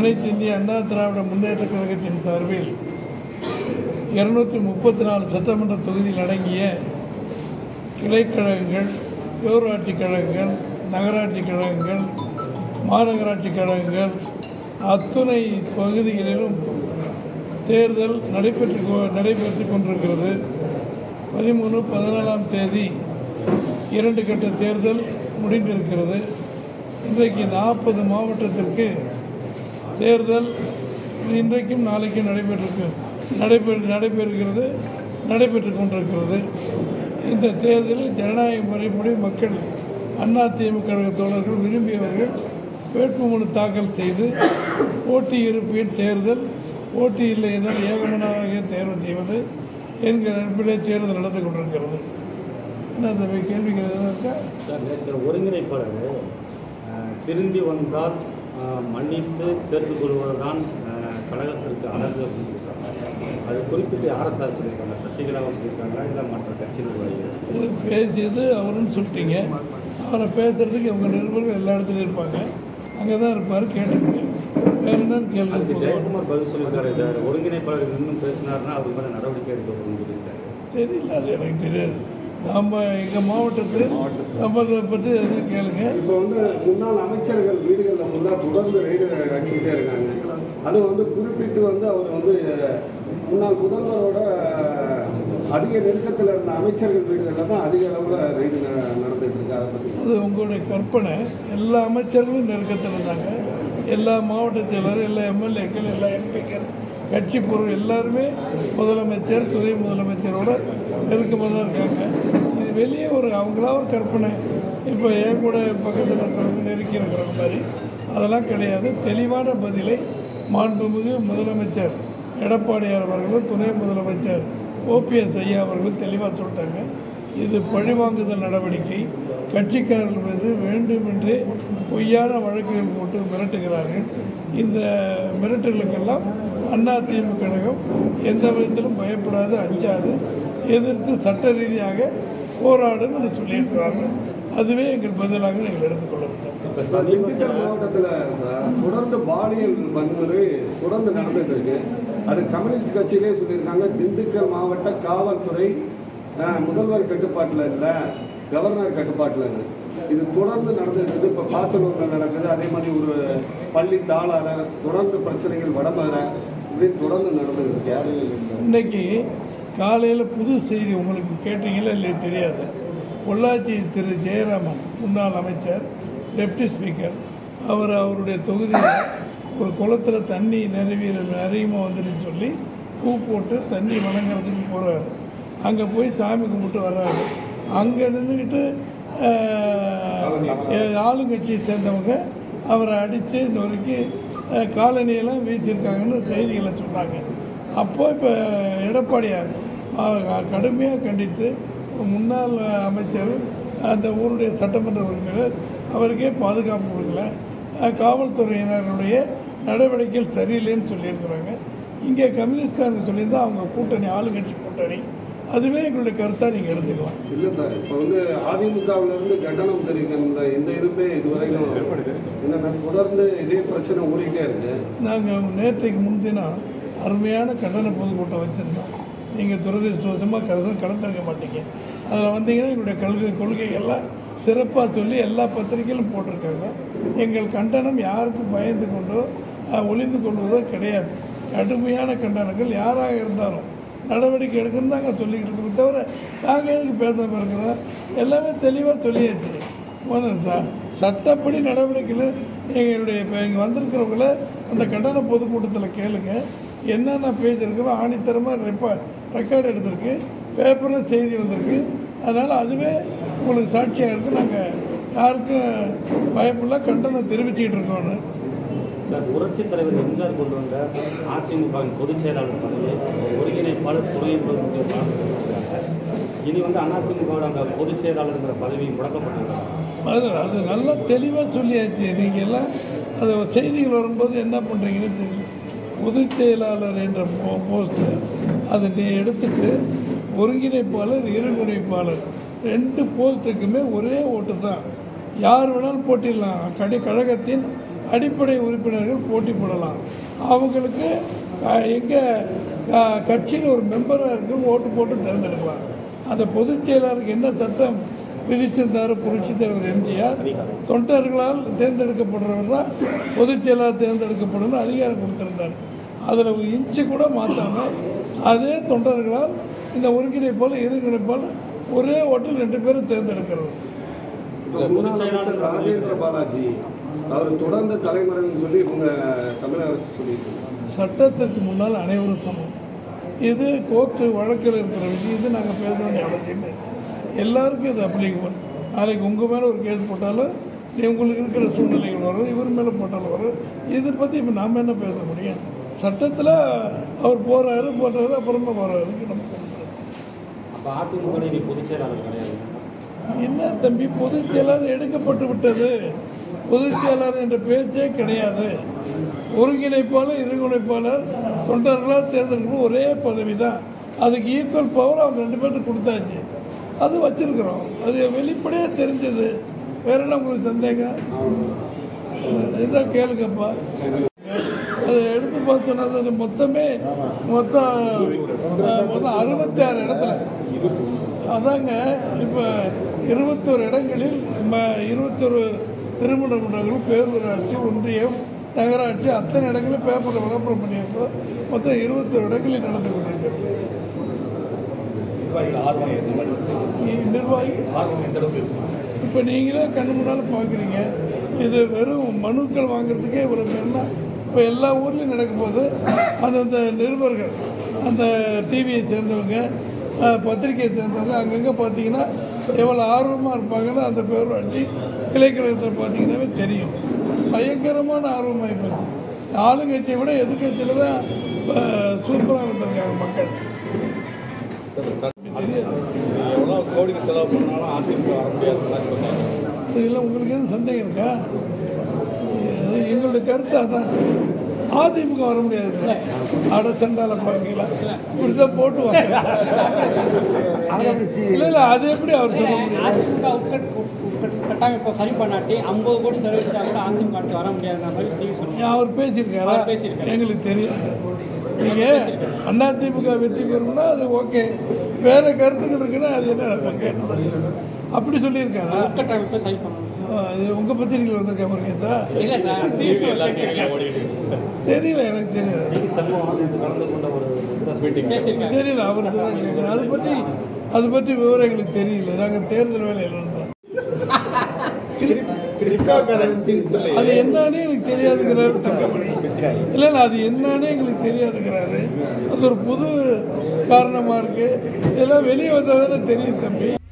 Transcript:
அனைத்து இந்திய அண்ணா திராவிட முன்னேற்ற கழகத்தின் சார்பில் இருநூற்றி முப்பத்தி நாலு சட்டமன்ற தொகுதியில் அடங்கிய கிளைக்கழகங்கள் பேரூராட்சி கழகங்கள் நகராட்சி கழகங்கள் மாநகராட்சி கழகங்கள் அத்துணை பகுதிகளிலும் தேர்தல் நடைபெற்று கொ- நடைபெற்று கொண்டிருக்கிறது பதிமூணு பதினாலாம் தேதி இரண்டு கட்ட தேர்தல் முடிந்திருக்கிறது இன்றைக்கு நாற்பது மாவட்டத்திற்கு தேர்தல் இன்றைக்கும் நாளைக்கும் நடைபெற்றிருக்கு நடைபெறு நடைபெறுகிறது நடைபெற்று கொண்டிருக்கிறது இந்த தேர்தலில் ஜனநாயக முறைப்படி மக்கள் அண்ணா திமுக கழக தோழர்கள் விரும்பியவர்கள் வேட்புமனு தாக்கல் செய்து போட்டி இருப்பின் தேர்தல் போட்டி இல்லை என்றால் ஏகமனாக தேர்வு செய்வது என்கிற அடிப்படையிலே தேர்தல் நடந்து கொண்டிருக்கிறது என்ன தம்பி கேள்விகள் எதுவும் இருக்கா சார் நேற்று ஒருங்கிணைப்பாளர் அஹ், திரும்பி வந்தால் அஹ், மன்னித்து சேர்த்துக் கொள்வதுதான் அஹ், கழகத்திற்கு அழகு அப்படின்னு சொல்லியிருக்காங்க அது குறிப்பிட்டு யாரை சார் சொல்லியிருக்காங்க சசிகலாவை சொல்லியிருக்காங்க இல்லை மற்ற கட்சி நிர்வாகிகள் இது பேசியது அவருன்னு சொல்லிட்டீங்க அவரை பேசுறதுக்கு இவங்க நிருபர்கள் எல்லா இடத்துலையும் இருப்பாங்க அங்கே தான் இருப்பார் கேட்டுக்கோங்க வேற என்னன்னு கேள்வி அதுக்கு பொதுவாக ஜெயக்குமார் பதில் சொல்லியிருக்காரு சார் ஒருங்கிணைப்பாளர் இன்னும் பேசினாருன்னா அவர் மேலே நடவடிக்கை எடுக்கப்படும் சொல்லியிருக்காரு தெரியல அது எனக்கு தெரியாது நாம் எங்கள் மாவட்டத்து சம்பந்தத்தை பற்றி எதுவும் கேளுங்க இப்போ வந்து முன்னாள் அமைச்சர்கள் வீடுகளில் ஃபுல்லாக தொடர்ந்து ரெய்டு அடிச்சுக்கிட்டே இருக்காங்க அது வந்து குறிப்பிட்டு வந்து அவர் வந்து முன்னாள் முதல்வரோட அதிக நெருக்கத்தில் இருந்த அமைச்சர்கள் வீடுகளில் தான் அதிக அளவில் ரெய்டு ந- நடந்துட்டு இருக்கு அதை பற்றி அது உங்களுடைய கற்பனை எல்லா அமைச்சர்களும் நெருக்கத்தில் இருந்தாங்க எல்லா மாவட்ட செயலர் எல்லா எம்எல்ஏக்கள் எல்லா எம்பிக்கள் கட்சி பொருள் எல்லாருமே முதலமைச்சர் துணை முதலமைச்சரோட நெருக்கமாக தான் இருக்காங்க இது வெளியே ஒரு அவங்களா ஒரு கற்பனை இப்போ என் கூட பக்கத்தில் இருக்கிறவங்க நெருக்கி இருக்கிறவங்க மாதிரி அதெல்லாம் கிடையாது தெளிவான பதிலை மாண்புமிகு முதலமைச்சர் எடப்பாடியார் அவர்களும் துணை முதலமைச்சர் ஓபிஎஸ் ஐயா அவர்களும் தெளிவாக சொல்லிட்டாங்க இது பழிவாங்குதல் நடவடிக்கை கட்சிக்காரர்கள் மீது வேண்டுமென்றே பொய்யான வழக்குகள் போட்டு மிரட்டுகிறார்கள் இந்த மிரட்டுகளுக்கெல்லாம் அண்ணா திமுக கழகம் எந்த விதத்திலும் பயப்படாது அஞ்சாது எதிர்த்து சட்ட ரீதியாக போராடும் என்று சொல்லியிருக்கிறார்கள் அதுவே எங்கள் பதிலாக நீங்கள் எடுத்துக்கொள்ள வேண்டும் இப்போ சார், திண்டுக்கல் சமீபத்தில் மாவட்டத்தில் சார் தொடர்ந்து பாலியல் வன்முறை தொடர்ந்து நடந்துட்டு இருக்கு அது கம்யூனிஸ்ட் கட்சியிலே சொல்லியிருக்காங்க திண்டுக்கல் மாவட்ட காவல்துறை அஹ், முதல்வர் கட்டுப்பாட்டில் இல்லை கவர்னர் கட்டுப்பாட்டில் இல்லை இது தொடர்ந்து நடந்துட்டு இருக்கு இப்போ பாச்சலூரில் நடக்குது அதே மாதிரி ஒரு பள்ளி தாளாளர் தொடர்ந்து பிரச்சனைகள் வடமர இப்படின்னு தொடர்ந்து நடந்துட்டு இருக்கு யாரும் இன்னைக்கு காலையில் புது செய்தி உங்களுக்கு கேட்டீங்களா இல்லையா தெரியாது பொள்ளாச்சி திரு ஜெயராமன் முன்னாள் அமைச்சர் டெப்டி ஸ்பீக்கர் அவர் அவருடைய தொகுதியில் ஒரு குளத்தில் தண்ணி நிறவி நிறையமாக வந்துடுன்னு சொல்லி பூ போட்டு தண்ணி வணங்குறதுக்கு போகிறாரு அங்கே போய் சாமி கும்பிட்டு வர்றாரு அங்கே நின்றுக்கிட்டு ஆளுங்கட்சியை சேர்ந்தவங்க அவரை அடித்து நொறுக்கி அஹ், காலனியெல்லாம் வீசியிருக்காங்கன்னு செய்திகளை சொன்னாங்க அப்போ இப்போ எடப்பாடியார் கடுமையாக கண்டித்து ஒரு முன்னாள் அமைச்சர் அந்த ஊருடைய சட்டமன்ற உறுப்பினர் அவருக்கே பாதுகாப்பு கொடுக்கல அஹ், காவல்துறையினருடைய நடவடிக்கைகள் சரியில்லைன்னு சொல்லியிருக்கிறாங்க இங்கே கம்யூனிஸ்ட்காரங்க சொல்லியிருந்தா அவங்க கூட்டணி ஆளுங்கட்சி கூட்டணி அதுவே எங்களுடைய கருத்தாக நீங்கள் எடுத்துக்கலாம் இல்லை சார் இப்போ வந்து அதிமுகவுல இருந்து கண்டனம் தெரிவிக்கின்ற இந்த இருப்பே இதுவரைக்கும் என்னன்னா தொடர்ந்து இதே பிரச்சனை ஓடிக்கிட்டே இருக்கு நாங்கள் நேற்றைக்கு முன்தினம் அருமையான கண்டன பொதுக்கூட்டம் வச்சுருந்தோம் நீங்கள் துரதிருஷ்டவசமாக கதை கலந்துருக்க மாட்டீங்க அதில் வந்தீங்கன்னா எங்களுடைய கொள்கை கொள்கைகள்லாம் சிறப்பாக சொல்லி எல்லா பத்திரிகையிலும் போட்டிருக்காங்க எங்கள் கண்டனம் யாருக்கும் பயந்து கொண்டோ அஹ், ஒளிந்து கொள்வதோ கிடையாது கடுமையான கண்டனங்கள் யாராக இருந்தாலும் நடவடிக்கை எடுக்கணும்னு நாங்கள் சொல்லிக்கிட்டு இருக்கோம் தவிர நாங்கள் எதுக்கு பேசாமல் இருக்கிறோம் எல்லாமே தெளிவாக சொல்லியாச்சு ஒன்று ச சட்டப்படி நடவடிக்கையில் எங்களுடைய இப்போ இங்கே வந்திருக்கிறவங்கள அந்த கண்டன பொதுக்கூட்டத்தில் கேளுங்க என்னென்ன பேஜ் இருக்கிறோம் ஆணித்தரமாக ரெப்ப ரெக்கார்டு எடுத்திருக்கு பேப்பரில் செய்தி வந்திருக்கு அதனால் அதுவே உங்களுக்கு சாட்சியாக இருக்குது நாங்கள் யாருக்கும் பயப்படல கண்டனம் தெரிவிச்சுக்கிட்டு இருக்கோன்னு சார் புரட்சித் தலைவர் எம்ஜிஆர் கொண்டு வந்த அதிமுகவின் பொதுச் செயலாளர் பதவி ஒருங்கிணைப்பாளர் துணை முதலமைச்சர் கொடுத்துருக்காங்க. இனி வந்து அதிமுகவோட அந்த பொதுச் செயலாளருங்கிற பதவி முடக்கப்பட்டிருக்காங்க அது அது நல்லா தெளிவாக சொல்லியாச்சு நீங்கள் எல்லாம் அது செய்திகள் வரும்போது என்ன பண்ணுறீங்கன்னு தெரியல பொதுச் செயலாளர் என்ற போ போஸ்ட்டு அதை நீ எடுத்துட்டு ஒருங்கிணைப்பாளர் இருங்கிணைப்பாளர் ரெண்டு போஸ்ட்டுக்குமே ஒரே ஓட்டு தான் யார் வேணாலும் போட்டிடலாம் கடை கழகத்தின் அடிப்படை உறுப்பினர்கள் போட்டி போடலாம் அவங்களுக்கு எங்கள் கட்சியில் ஒரு மெம்பராக இருக்கு ஓட்டு போட்டு தேர்ந்தெடுக்கலாம் அந்த பொதுச் செயலாளருக்கு என்ன சட்டம் விதித்திருந்தார் புரட்சித் தலைவர் எம்ஜிஆர் தொண்டர்களால் தேர்ந்தெடுக்கப்படுறவர் தான் பொதுச் செயலாளர் தேர்ந்தெடுக்கப்படணும்னு அதிகாரம் கொடுத்திருந்தார் அதில் ஒரு இன்ச்சு கூட மாற்றாமல் அதே தொண்டர்களால் இந்த ஒருங்கிணைப்பால் இருங்கிணைப்பால் ஒரே ஓட்டில் ரெண்டு பேரும் தேர்ந்தெடுக்கிறது இப்ப முன்னாள் அமைச்சர் ராஜேந்திர பாலாஜி அவர் தொடர்ந்து தலைமறைவுன்னு சொல்லி இவங்க தமிழக அரசு சொல்லியிருக்காங்க சட்டத்திற்கு முன்னால் அனைவரும் சமம் இது கோர்ட்டு வழக்கில் இருக்கிற விஷயம் இது நாங்கள் பேச வேண்டிய அவசியமே இல்லை. எல்லாருக்கும் இது அப்ளிகபிள் நாளைக்கு உங்கள் மேலே ஒரு கேஸ் போட்டாலும் நீ உங்களுக்கு இருக்கிற சூழ்நிலைகள் வரும் இவர் மேலே போட்டாலும் வரும் இதை பற்றி இப்போ நாம் என்ன பேச முடியும் சட்டத்தில் அவர் போகிறாரு போடுறாரு அப்புறமா வர்றாரு அதுக்கு நம்ம போக முடியாது. அப்போ அதிமுக நீ பொதுச் செயலாளர் கிடையாது என்ன தம்பி பொதுச் செயலாளர் எடுக்கப்பட்டு விட்டது பொதுச் செயலாளர் என்ற பேச்சே கிடையாது ஒருங்கிணைப்பாளர் இருங்கிணைப்பாளர் தொண்டர்களால் தேர்ந்தெடுக்கும் ஒரே பதவி தான் அதுக்கு ஈக்குவல் பவர் அவங்க ரெண்டு பேர்த்துக்கு கொடுத்தாச்சு அது வச்சிருக்கிறோம் அது வெளிப்படையாக தெரிஞ்சது வேற என்ன உங்களுக்கு சந்தேகம் இதான் கேளுங்கப்பா அதை எடுத்து பார்த்தோன்னா அது மொத்தமே மொத்தம் அஹ், மொத்தம் அறுபத்தாறு இடத்துல அதாங்க இப்போ இருபத்தொரு இடங்களில் நம்ம இருபத்தொரு திருமண மண்டலங்கள் பேரூராட்சி ஒன்றியம் நகராட்சி அத்தனை இடங்களிலும் பேப்பரில் விளம்பரம் பண்ணியிருக்கோம் மொத்தம் இருபத்தொரு இடங்களில் நடந்து கொண்டிருக்கிறது இ- நிர்வாகி இப்போ நீங்களே கண்ணு முன்னால் பார்க்குறீங்க இது வெறும் மனுக்கள் வாங்குறதுக்கே இவ்வளோ பேர்னா இப்போ எல்லா ஊர்லேயும் நடக்கும்போது அந்தந்த நிருபர்கள் அந்த டிவியை சேர்ந்தவங்க அஹ், பத்திரிகையை சேர்ந்தவங்க அங்கங்கே பார்த்தீங்கன்னா எவ்வளோ ஆர்வமாக இருப்பாங்கன்னு அந்த பேரூராட்சி கிளைக்கழகத்தில் பார்த்தீங்கன்னாவே தெரியும் பயங்கரமான ஆர்வமாகி போச்சு ஆளுங்கட்சியை விட எதிர்கட்சியில் தான் சூப்பராக இருந்திருக்காங்க மக்கள் தெரியாது எவ்வளோ கோடிக்கு செலவு பண்ணாலும் அதிமுக வர முடியாதுன்னு சொன்னாங்க இதெல்லாம் உங்களுக்கு எதுவும் சந்தேகம் இருக்கா இது எங்களுடைய கருத்து அதான் அதிமுக வர முடியாது அட சண்டால பாக்கீங்களா இப்படிதான் போட்டு வாங்க இல்லை இல்லை அது எப்படி அவர் சொல்ல முடியும் அதிமுக உட்கட் உட்கட் கட்டமைப்பை சரி பண்ணாட்டி ஐம்பது கோடி செலவழிச்சா கூட அதிமுக அடுத்து வர முடியாதுன்ற மாதிரி செய்தி சொன்னாங்க அவர் பேசியிருக்காரா அவர் பேசியிருக்காரு. எங்களுக்கு தெரியாது நீங்கள் அதிமுக வெற்றி பெறும்னா அது ஓகே வேற கருத்துக்கள் இருக்குன்னா அது என்ன நம்ம கேட்டது அப்படி சொல்லியிருக்காரா உட்கட்டமைப்பை சரி பண்ணணும் ஆ, இது உங்கள் பத்திரிகையில் வந்திருக்க முருகேதா இல்லை நான் டிவியில் பேசியிருக்கேன் தெரியல எனக்கு தெரியாது சண்முகம் இது கலந்து கொண்ட ஒரு மீட்டிங் பேசியிருக்கேன் தெரியல அவருக்கு தான் கேட்குறேன் அது பற்றி அது பற்றி விவரம் எங்களுக்கு தெரியல நாங்கள் தேர்தல் வேலையில் இருந்தோம் கிரிப்டோ கரன்சின்னு சொல்லி அது என்னன்னு எனக்கு தெரியாதுங்கிறாரு தங்கமணி இல்லை இல்லை அது என்னன்னு எங்களுக்கு தெரியாதுங்கிறாரு அது ஒரு புது காரணமாக இருக்குது இதெல்லாம் வெளியே வந்தால் தானே தெரியும் தம்பி